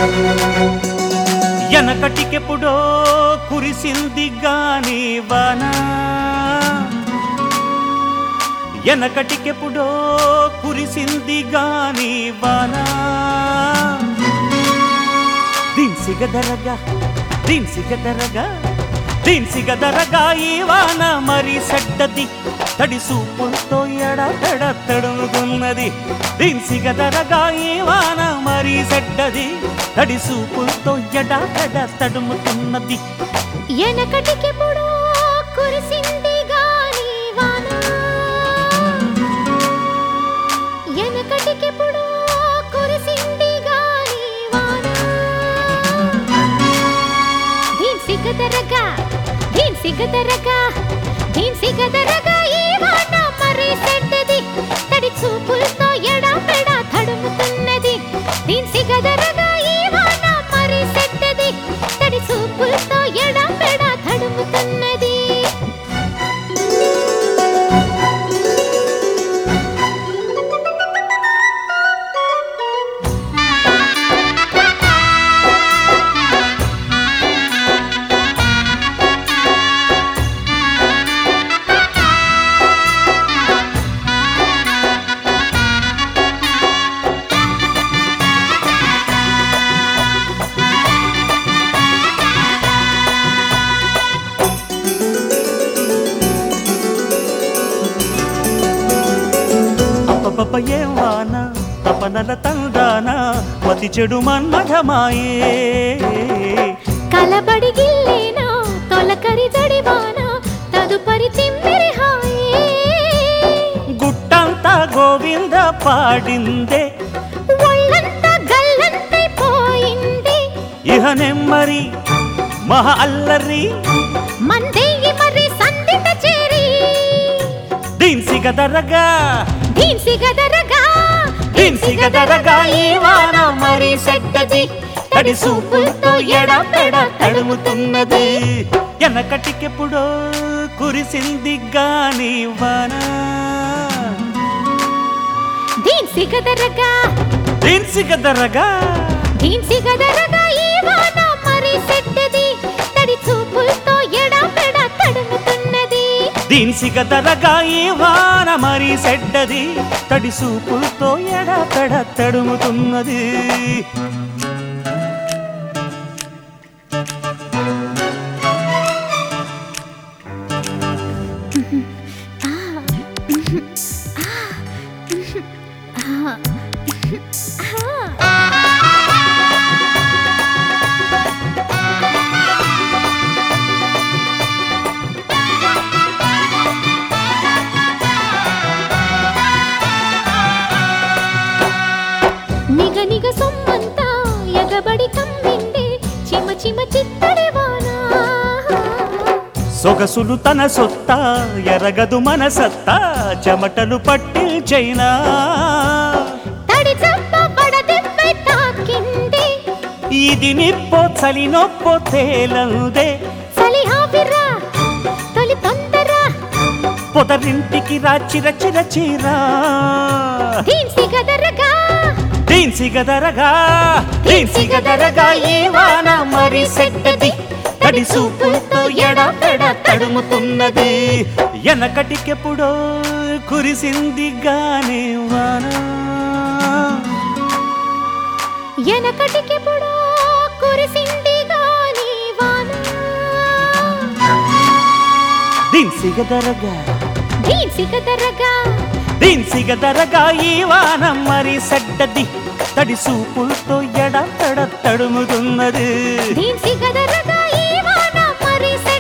ఎనకటికెప్పుడో కురిసింది గాని వాన ఎనకటికెప్పుడో కురిసింది గాని వాన దిన్సిగదరగా దిన్సిగదరగా దిన్సిగదరగా ఈ వాన మరి సెడ్డది తడి సూపులతో ఎడతెడ తడుముకున్నది దిన్సిగదరగా ఈ వాన మరి సెడ్డది తడి సూపులతో ఎడతెడ తడుముకున్నది ఎనకటికెప్పుడో కురిసింది గాని వాన ఎనకటికెప్పుడో కురిసింది గాని వాన దీన్ సిగదరగా దీన్ సిగదరగా దీన్ సిగదరగా ఈ వాన మరి సెడ్డది తడి చూపులతో ఎడా పెడా తడుముతున్నది దీన్ సిగదరగా ఈ వాన మరి సెడ్డది తడి చూపులతో ఎడా పెడా తడుముతున్నది అప్పపప్ప ఏం వాన తపనల తందాన మతి చెడు మన్మథమాయే కలబడి గిల్లేనా తొలకరి జడివాన తదుపరి తిమ్మిరి హాయే గుట్టంతా గోవింద పాడిందే ఒళ్ళంతా గల్లంతైపోయింది ఇహ నెమ్మరి మహా అల్లరి మందేయి మరి సందిట చేరి దిన్సిగదరగా దీన్సి గదరగా దిన్సిగదరగా ఈ వాన మరి సెడ్డది తడి సూపులతో ఎడపెడ తడుముతున్నది ఎనకటికెప్పుడో కురిసింది గాని వాన దీన్సి గదరగా దిన్సిగదరగా దీన్సి గదరగా ఈ వాన మరి సెట్టది తడి చూపులతో ఎడా పెడ తడుముతున్నది దిన్సిగదరగా ఈ వాన మరి సెడ్డది తడి సూపులతో ఎడపెడ తడుముతున్నది నిగ నిగ సొమ్మంతా ఎగబడి కమ్మిండే చిమ చిమ చిత్తడి వానా సొగసులు తన సొత్త ఎరగదు మన సత్తా చెమటలు పట్టించైనా తడి చప్ప పడదెబ్బై తాకింది ఇది నిప్పో చలి నొప్పో తేలందే చలి హావిరా తొలి తొందర పొదరింటికి రా చిర చిర చిరా దీన్సి గదరగా దీన్సి గదరగా దీన్సి గదరగా ఈ వాన మరి సెట్టది తడి సూపులతో ఎడపెడ తడుముతున్నది ఎనకటికెప్పుడో కురిసింది గాని వాన ఎనకటికెప్పుడో కురిసింది గాని వాన దిన్సిగదరగా దీన్సి గదరగా దిన్సిగదరగా ఈ వాన మరి సెడ్డది తడి సూపులతో ఎడ తడ తడుముతున్నది దీన్సి గదరగా ఈ వాన మరి